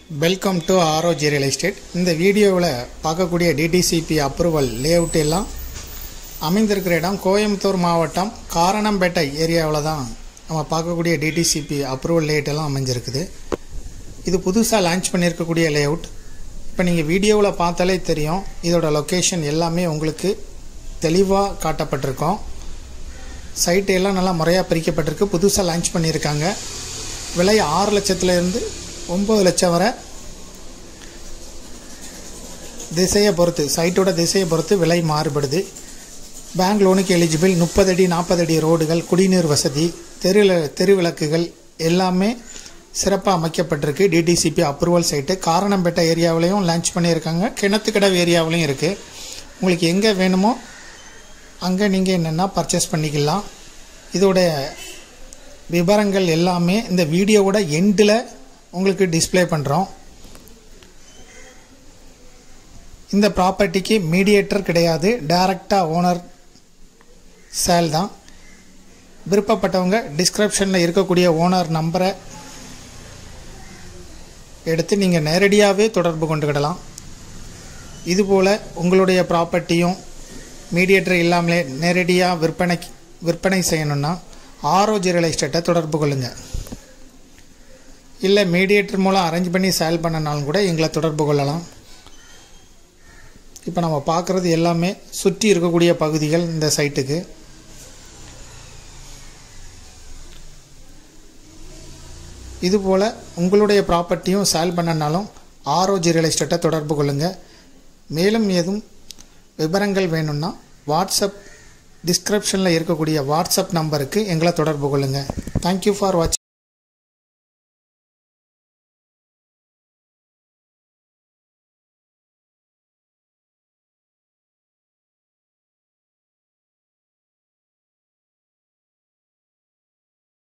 welcome to Aroji real estate இந்த வீடியோவில் பார்க்கக்கூடிய டிடிசிபி அப்ரூவல் லேஅவுட் எல்லாம் அமைந்திருக்கிற இடம் கோயம்புத்தூர் மாவட்டம் காரணம்பேட்டை ஏரியாவில் தான் நம்ம பார்க்கக்கூடிய டிடிசிபி அப்ரூவல் லேஅவுட் எல்லாம் அமைஞ்சிருக்குது இது புதுசாக லான்ச் பண்ணியிருக்கக்கூடிய லேஅவுட் இப்போ நீங்கள் வீடியோவில் பார்த்தாலே தெரியும் இதோட லொக்கேஷன் எல்லாமே உங்களுக்கு தெளிவாக காட்டப்பட்டிருக்கோம் சைட்டு எல்லாம் நல்லா முறையாக பிரிக்கப்பட்டிருக்கு புதுசாக லான்ச் பண்ணியிருக்காங்க விலை ஆறு லட்சத்துலேருந்து ஒம்பது லட்சம் வரை திசையை பொறுத்து சைட்டோட திசையை பொறுத்து விலை மாறுபடுது பேங்க் லோனுக்கு எலிஜிபிள் முப்பது அடி நாற்பது அடி ரோடுகள் குடிநீர் வசதி தெரு தெருவிளக்குகள் எல்லாமே சிறப்பாக அமைக்கப்பட்டிருக்கு டிடிசிபி அப்ரூவல் சைட்டு காரணம்பேட்டை ஏரியாவிலையும் லான்ச் பண்ணியிருக்காங்க கிணத்துக்கடவு ஏரியாவிலையும் இருக்குது உங்களுக்கு எங்கே வேணுமோ அங்கே நீங்கள் என்னென்னா பர்ச்சேஸ் பண்ணிக்கலாம் இதோட விவரங்கள் எல்லாமே இந்த வீடியோவோட எண்டில் உங்களுக்கு டிஸ்ப்ளே பண்ணுறோம் இந்த ப்ராப்பர்ட்டிக்கு மீடியேட்டர் கிடையாது டைரக்டாக ஓனர் சேல் தான் விருப்பப்பட்டவங்க டிஸ்கிரிப்ஷனில் இருக்கக்கூடிய ஓனர் நம்பரை எடுத்து நீங்கள் நேரடியாகவே தொடர்பு கொண்டுக்கிடலாம் இதுபோல் உங்களுடைய ப்ராப்பர்ட்டியும் மீடியேட்டர் இல்லாமலே நேரடியாக விற்பனை விற்பனை செய்யணுன்னா ஆரோஜி ரியல் எஸ்டேட்டை தொடர்பு கொள்ளுங்கள் இல்லை மீடியேட்டர் மூலம் அரேஞ்ச் பண்ணி சேல் பண்ணனாலும் கூட எங்களை தொடர்பு கொள்ளலாம் இப்போ நம்ம பார்க்குறது எல்லாமே சுற்றி இருக்கக்கூடிய பகுதிகள் இந்த சைட்டுக்கு இதுபோல் உங்களுடைய ப்ராப்பர்ட்டியும் சேல் பண்ணனாலும் ஆரோஜி ரியல் எஸ்டேட்டை தொடர்பு கொள்ளுங்கள் மேலும் ஏதும் விவரங்கள் வேணும்னா வாட்ஸ்அப் டிஸ்கிரிப்ஷனில் இருக்கக்கூடிய வாட்ஸ்அப் நம்பருக்கு எங்களை தொடர்பு கொள்ளுங்கள் தேங்க்யூ ஃபார் வாட்சிங்